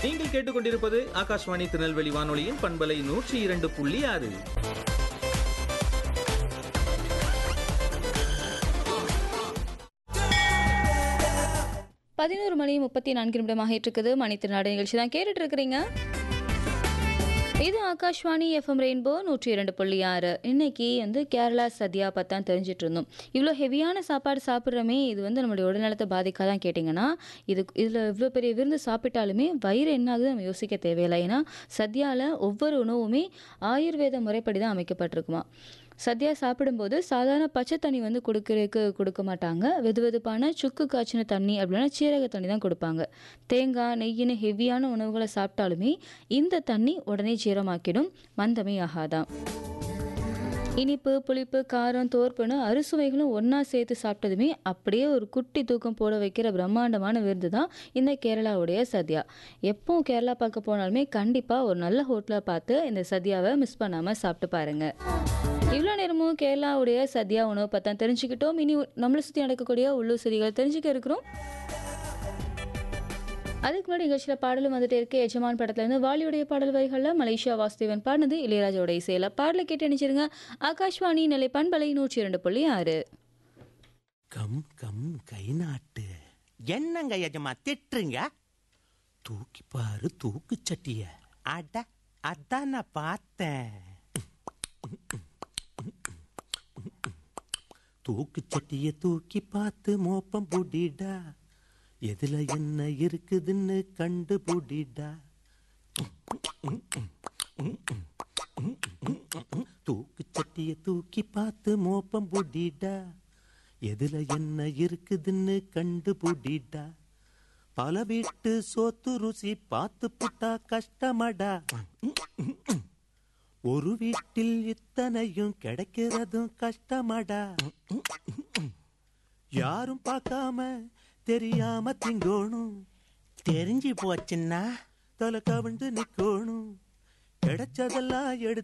நீங்கள் கேட்டுக்கொண்டிருப்பது ஆகாஷ்வாணி திருநெல்வேலி வானொலியின் பண்பலை நூற்றி இரண்டு புள்ளி ஆறு பதினோரு மணி முப்பத்தி நான்கு நிமிடமாக இருக்குது மணித்திருநாடு நிகழ்ச்சி தான் கேட்டுட்டு இருக்கிறீங்க இது ஆகாஷ்வாணி எஃப்எம் ரெயின்போ நூற்றி இரண்டு புள்ளி ஆறு இன்னைக்கு வந்து கேரளா சத்யா பத்தான் தெரிஞ்சிட்டு இருந்தோம் இவ்வளோ ஹெவியான சாப்பாடு சாப்பிட்றோமே இது வந்து நம்மளுடைய உடல்நலத்தை பாதிக்காதான் கேட்டிங்கன்னா இது இதில் இவ்வளோ பெரிய விருந்து சாப்பிட்டாலுமே வயிறு என்ன ஆகுது நம்ம யோசிக்க தேவையில்லை ஏன்னா சத்யாவில் ஒவ்வொரு உணவுமே ஆயுர்வேத முறைப்படி தான் அமைக்கப்பட்டிருக்குமா சத்யா சாப்பிடும்போது சாதாரண பச்சை தண்ணி வந்து கொடுக்கறதுக்கு கொடுக்க மாட்டாங்க வெது வெதுப்பான சுக்கு காய்ச்சின தண்ணி அப்படின்னா சீரக தண்ணி தான் கொடுப்பாங்க தேங்காய் நெய்யின்னு ஹெவியான உணவுகளை சாப்பிட்டாலுமே இந்த தண்ணி உடனே ஜீரமாக்கிடும் மந்தமே ஆகாதான் இனிப்பு புளிப்பு காரம் தோற்புன்னு அறுசுவைகளும் ஒன்றா சேர்த்து சாப்பிட்டதுமே அப்படியே ஒரு குட்டி தூக்கம் போட வைக்கிற பிரம்மாண்டமான விருந்து தான் இந்த கேரளாவுடைய சத்யா எப்போ கேரளா பார்க்க போனாலுமே கண்டிப்பாக ஒரு நல்ல ஹோட்டலாக பார்த்து இந்த சத்யாவை மிஸ் பண்ணாமல் சாப்பிட்டு பாருங்கள் இவ்வளோ நேரமும் கேரளாவுடைய சத்யா உணவு பார்த்தா தெரிஞ்சுக்கிட்டோம் இனி நம்மளை சுற்றி நடக்கக்கூடிய உள்ளூர் செய்திகள் தெரிஞ்சுக்க இருக்கிறோம் அதுக்கு முன்னாடி நிகழ்ச்சியில் பாடலும் வந்துட்டே இருக்கு எஜமான் படத்துலேருந்து வாலியுடைய பாடல் வரிகளில் மலேசியா வாசுதேவன் பாடினது இளையராஜாவோட இசையில் பாடலை கேட்டு நினைச்சிருங்க ஆகாஷ்வாணி நிலை பண்பலை நூற்றி இரண்டு புள்ளி ஆறு கம் கம் கை நாட்டு என்னங்க எஜமா திட்டுறீங்க தூக்கி பாரு தூக்கு சட்டிய அட அதான் நான் பார்த்தேன் தூக்கு சட்டிய தூக்கி பார்த்து மோப்பம் புடிடா எதுல என்ன இருக்குதுன்னு கண்டு புடிடா தூக்கு சட்டிய தூக்கி பார்த்து மோப்பம் புடிடா எதுல என்ன இருக்குதுன்னு கண்டு புடிடா பல வீட்டு சோத்து ருசி பார்த்து புட்டா கஷ்டமடா ஒரு வீட்டில் இத்தனையும் கிடைக்கிறதும் கஷ்டமடா யாரும் பார்க்காம தெரியாம திங்கோணும் தெரிஞ்சு போச்சுன்னா தலை கவிழ்ந்து நிக்கோணும் கிடைச்சதெல்லாம் எடுத்து